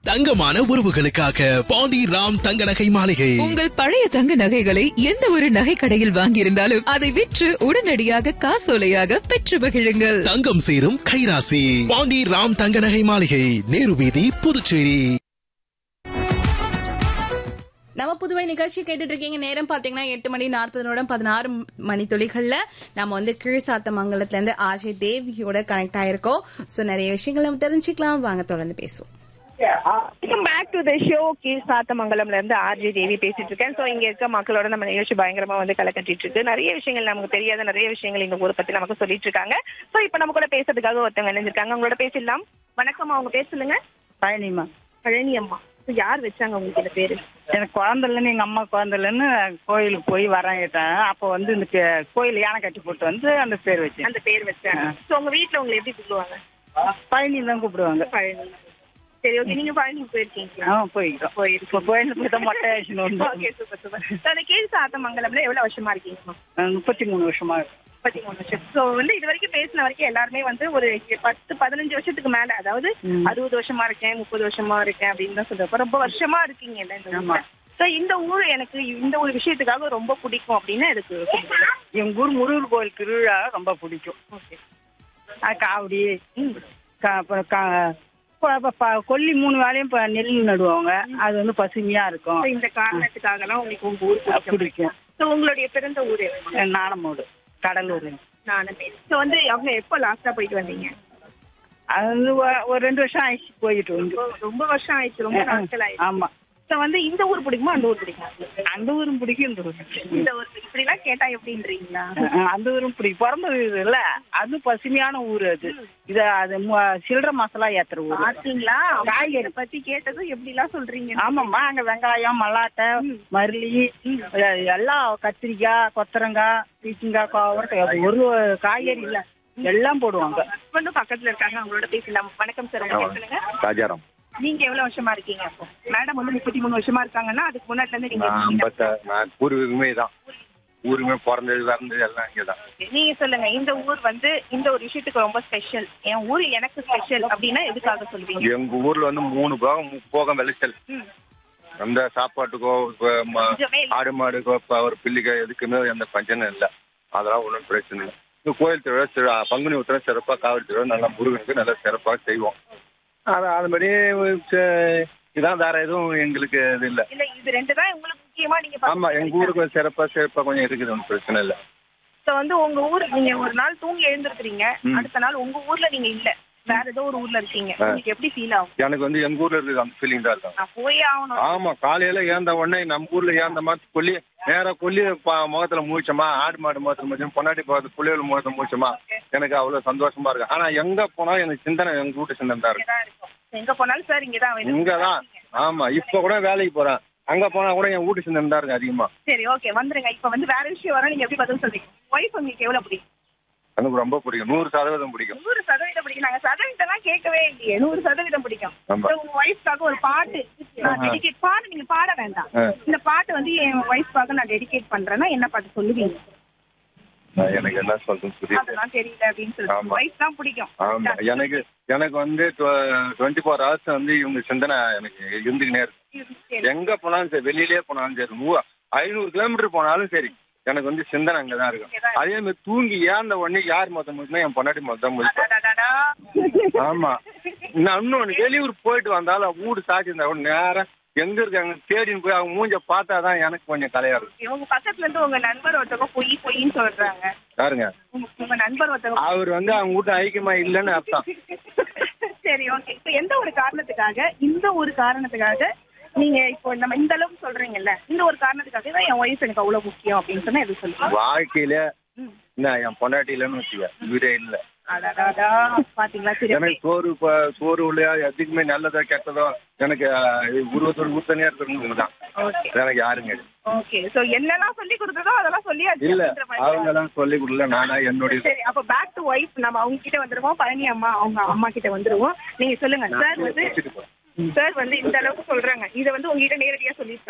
தங்கமான உறவுகளுக்காக பாண்டி ராம் தங்க நகை மாளிகை உங்கள் பழைய தங்க நகைகளை எந்த ஒரு நகை கடையில் வாங்கியிருந்தாலும் அதை விற்று உடனடியாக காசோலையாக பெற்று மகிழுங்கள் தங்கம் சேரும் கைராசி பாண்டி ராம் தங்க நகை மாளிகை நேரு வீதி புதுச்சேரி நம்ம புதுவை நிகழ்ச்சி கேட்டுட்டு இருக்கீங்க நேரம் பாத்தீங்கன்னா எட்டு மணி நாற்பது நிமிடம் பதினாறு மணி துளிகள்ல நம்ம வந்து கீழ்சாத்தமங்கலத்துல இருந்து ஆஜய் தேவியோட கனெக்ட் ஆயிருக்கோம் சோ நிறைய விஷயங்கள் நம்ம தெரிஞ்சுக்கலாம் வாங்க தொடர்ந்து பேசுவோம் welcome back to the show கீழ் சாத்தமங்கலம்ல இருந்து ஆர்ஜி தேவி பேசிட்டு இருக்கேன் சோ இங்க இருக்க மக்களோட நம்ம நிகழ்ச்சி பயங்கரமா வந்து களை கட்டிட்டு இருக்கு நிறைய விஷயங்கள் நமக்கு தெரியாத நிறைய விஷயங்கள் இந்த ஊரை பத்தி நமக்கு சொல்லிட்டு இருக்காங்க சோ இப்ப நம்ம கூட பேசுறதுக்காக ஒருத்தவங்க இணைஞ்சிருக்காங்க உங்களோட பேசிடலாம் வணக்கம் அவங்க பேர் சொல்லுங்க பழனிமா பழனி அம்மா So, யார் வச்சாங்க உங்களுக்கு இந்த பேரு எனக்கு குழந்தைலன்னு எங்க அம்மா குழந்தைலன்னு கோயிலுக்கு போய் வரேன் அப்போ வந்து இந்த கே- கோயில் யானை கட்டி போட்டு வந்து அந்த பேர் வச்சேன் அந்த பேர் வச்சாங்க சோ உங்க வீட்ல உங்களை எப்படி கூப்பிடுவாங்க பழனி தான் கூப்பிடுவாங்க பழனி சரி ஓகே நீங்க பழனி போயிருக்கீங்களா ஆ போய்க்கிறோம் போயிருக்கோம் இப்போ கோயிலுக்கு போய் தான் மொட்டை அடிச்சுன்னு வந்தோம் ஓகே சூப்பர் சூப்பர் அந்த கீழ் சாத்தமங்கலம்ல எவ்வளவு வருஷமா இருக்கீங்கம்மா ஆ, முப்பத்தி மூணு வருஷமா இருக்கு. முப்பத்தி மூணு வருஷம் ஸோ வந்து இது வரைக்கும் பேசின வரைக்கும் எல்லாருமே வந்து ஒரு பத்து பதினஞ்சு வருஷத்துக்கு மேல அதாவது ம். அறுபது வருஷமா இருக்கேன் முப்பது வருஷமா இருக்கேன் அப்படின்னு தான் சொல்றப்ப ரொம்ப வருஷமா இருக்கீங்க இல்ல இந்த ஆமா. ஸோ இந்த ஊர் எனக்கு இந்த ஒரு விஷயத்துக்காக ரொம்ப பிடிக்கும் அப்படின்னு எனக்கு எங்க ஊர் முருகர் கோயில் திருவிழா ரொம்ப பிடிக்கும் ஆ, காவடி கா- அப்புறம் கா- ப- ப- ப- கொல்லி மூணு வேலையும் இப்போ நெல் நடுவாங்க அது வந்து பசுமையா So, இருக்கும் இந்த காரணத்துக்காக எல்லாம் உங்களுக்கு உங்க ஊர் பிடிக்கும் பிடிக்கும் ஸோ உங்களுடைய பிறந்த ஊர் எதுமா? நாணமோடு கடலூர் நானுமே ஸோ வந்து அவங்க எப்போ லாஸ்டா போயிட்டு வந்தீங்க அது வந்து ஒ- ஒரு ரெண்டு வருஷம் ஆயிடுச்சு போயிட்டு வந்து ரொம்ப- ரொம்ப வருஷம் ஆயிடுச்சு ரொம்ப நாட்கள் ஆயிடுச்சு ஆமா ஸோ வந்து இந்த ஊர் பிடிக்குமா அந்த ஊர் பிடிக்குமா அந்த ஊரும் பிடிக்கும் இந்த ஊரும் பிடிக்கும். இந்த ஊர் இப்படி எல்லாம் கேட்டா எப்படின்றீங்களா அஹ் அந்த ஊரும் பிடிக்கும் பிறந்தது இது இல்ல அது பசுமையான ஊர் அது இது அது மு- சில்லறை மசாலா ஏத்துற ஊர் பாத்தீங்களா காய்கறி பத்தி கேட்டதும் எப்படி எல்லாம் சொல்றீங்க ஆமாம்மா அங்க வெங்காயம் மல்லாட்டை மருளி அஹ் எல்லாம் கத்திரிக்காய் கொத்தரங்காய் பீச்சிங்காய் கோவரக்காய் ஒரு காய்கறி இல்ல எல்லாம் போடுவாங்க வந்து பக்கத்துல இருக்காங்க அவங்களோட பேசலாம் வணக்கம் சார் உங்க பேர் சொல்லுங்க ராஜாராம் நீங்க எவ்வளவு வருஷமா இருக்கீங்க அப்போ மேடம் வந்து முப்பத்தி மூணு வருஷமா இருக்காங்கன்னா அதுக்கு முன்னாடி இருந்து நீங்க நான் இருக்கீங்க. ஐம்பத்த நான் பூர்வீகமே தான் ஊருமே பிறந்தது வளர்ந்தது எல்லாம் இங்கே தான் நீங்க சொல்லுங்க இந்த ஊர் வந்து இந்த ஒரு விஷயத்துக்கு ரொம்ப ஸ்பெஷல் என் ஊர் எனக்கு ஸ்பெஷல் அப்படின்னா எதுக்காக சொல்வீங்க எங்க ஊர்ல வந்து மூணு போகம் முப்போகம் விளைச்சல் ம். அந்த சாப்பாட்டுக்கோ இப்ப ம- கொஞ்சமே இல்ல. ஆடு மாடுக்கோ இப்ப ஒரு பிள்ளைக்கோ எதுக்குமே எந்த பஞ்சனும் இல்லை அதெல்லாம் ஒன்றும் பிரச்சனை இல்லை இந்த கோயில் திருவிழா சிற- பங்குனி உத்திரம் சிறப்பாக காவல் திருவிழா நல்லா முருகனுக்கு நல்லா சிறப்பாக செய்வோம் அது அது மாதிரி ச- இதான் வேற எதுவும் எங்களுக்கு இது இல்லை இல்ல இது ரெண்டு தான் உங்களுக்கு முக்கியமா நீங்க ஆமா எங்க ஊருக்கு சிறப்பா சிறப்பா கொஞ்சம் இருக்குது ஒன்றும் பிரச்சனை இல்லை So வந்து உங்க ஊர் நீங்க ஒரு நாள் தூங்கி எழுந்திருக்கிறீங்க ம். அடுத்த நாள் உங்க ஊர்ல நீங்க இல்ல வேற ஏதோ ஒரு ஊர்ல இருக்கீங்க ஆ. உங்களுக்கு எப்படி ஃபீல் ஆகும் எனக்கு வந்து எங்க ஊர்ல இருக்குது அந்த ஃபீலிங் தான் இருக்கும் நான் போயே ஆகணும் ஆமா காலையில ஏந்த உடனே நம்ம ஊர்ல ஏந்த மாதிரி கொல்லி நேரா கொல்லி ப- முகத்துல மூச்சமா ஆடு மாடு முகத்துல மூச்சமா பொன்னாடி பார்த்து புள்ளிகள் முகத்துல மூச்சமா எனக்கு அவ்வளவு சந்தோஷமா இருக்கு ஆனா எங்க போனா எனக்கு சிந்தனை எங்க வீட்டு சிந்தனை தான் இருக்கு இங்கதான் இருக்கும் எங்க போனாலும் சார் இங்கதான் வேணும் இங்கதான் ஆமா இப்ப கூட வேலைக்கு போறேன் அங்க போனா கூட என் வீட்டு சிந்தனை தான் இருக்கு அதிகமா சரி ஓகே வந்துருங்க இப்ப வந்து வேற விஷயம் வர நீங்க எப்படி பதில் சொல்றீங்க ஒய்ஃப் உங்களுக்கு எவ்வளவு பிடிக்கும் எனக்கு ரொம்ப பிடிக்கும் நூறு சதவீதம் பிடிக்கும் நூறு சதவீதம் பிடிக்கும் நாங்க சதவீதம் எல்லாம் கேட்கவே இல்லையே நூறு சதவீதம் பிடிக்கும் ஆமா. So, உங்க ஒய்ஃப்காக ஒரு பாட்டு நான் ஆஹா. டெடிகேட் பாடு நீங்க பாட வேண்டாம் ஆ. இந்த பாட்டு வந்து என் ஒய்ஃப்காக நான் டெடிகேட் பண்றேன்னா என்ன பாட்டு சொல்லுவீங்க நான் எனக்கு என்ன சொல்றதுன்னு புரியல அதெல்லாம் தெரியல அப்படின்னு சொல்லிட்டு ஆமா. ஒய்ஃப் தான் பிடிக்கும் ஆமா எனக்கு எனக்கு வந்து டுவெண்ட்டி ஃபோர் ஹவர்ஸ் வந்து இவங்க சிந்தனை எனக்கு இருந்துக்கினே இருக்கு சரி. எங்க போனாலும் சரி வெளியிலே போனாலும் சரி நூ- ஐநூறு கிலோமீட்டர் போனாலும் சரி எனக்கு வந்து சிந்தனை அங்கதான் இருக்கும் அதே மாதிரி தூங்கி ஏந்த உடனே யார் மொத்தம் முடிச்சுனா என் பொண்டாட்டி மொத்தம் முடிப்பேன் அடடடடா. ஆமா நான் இன்னொன்னு வெளியூர் போயிட்டு வந்தாலும் வீடு சாட்சி இருந்தா கூட நேரம் எங்க இருக்காங்க தேடின்னு போய் அவங்க மூஞ்ச பார்த்தாதான் எனக்கு கொஞ்சம் கலையா இருக்கும் இவங்க பக்கத்துல இருந்து உங்க நண்பர் ஒருத்தவங்க பொய் பொய்ன்னு சொல்றாங்க பாருங்க உங்க உங்க நண்பர் ஒருத்தவங்க அவர் வந்து அவங்க வீட்டு ஐக்கியமா இல்லைன்னு அர்த்தம் சரி ஓகே இப்போ எந்த ஒரு காரணத்துக்காக இந்த ஒரு காரணத்துக்காக நீங்க இப்போ நம்ம இந்த அளவுக்கு சொல்றீங்கல்ல இந்த ஒரு காரணத்துக்காக தான் என் ஒய்ஃப் எனக்கு அவ்வளவு முக்கியம் அப்படின்னு சொன்னா எது சொல்லுங்க வாழ்க்கையில என்ன என் பொண்டாட்டி இல்லைன்னு வச்சுக்க வீடே இல்லை அடடடா பாத்தீங்களா சரி எனக்கு சோறு ப- சோறு இல்லையா எதுக்குமே நல்லதோ கெட்டதோ எனக்கு உருவத்தோடு ஊத்தனையா இருக்கிறவங்க தான் ஓகே எனக்கு யாருங்க இல்லை. ஓகே சோ என்னெல்லாம் சொல்லி கொடுத்ததோ அதெல்லாம் சொல்லி இல்ல அவங்க எல்லாம் சொல்லி கொடுக்கல நானா என்னுடைய சரி அப்ப பேக் டு ஒய்ஃப் நம்ம அவங்க கிட்ட வந்துருவோம் பழனி அம்மா அவங்க அம்மா கிட்ட வந்துருவோம் நீங்க சொல்லுங்க சார் வந்து சார் வந்து இந்த அளவுக்கு சொல்றாங்க இதை வந்து உங்ககிட்ட நேரடியா சொல்லியிருக்காங்க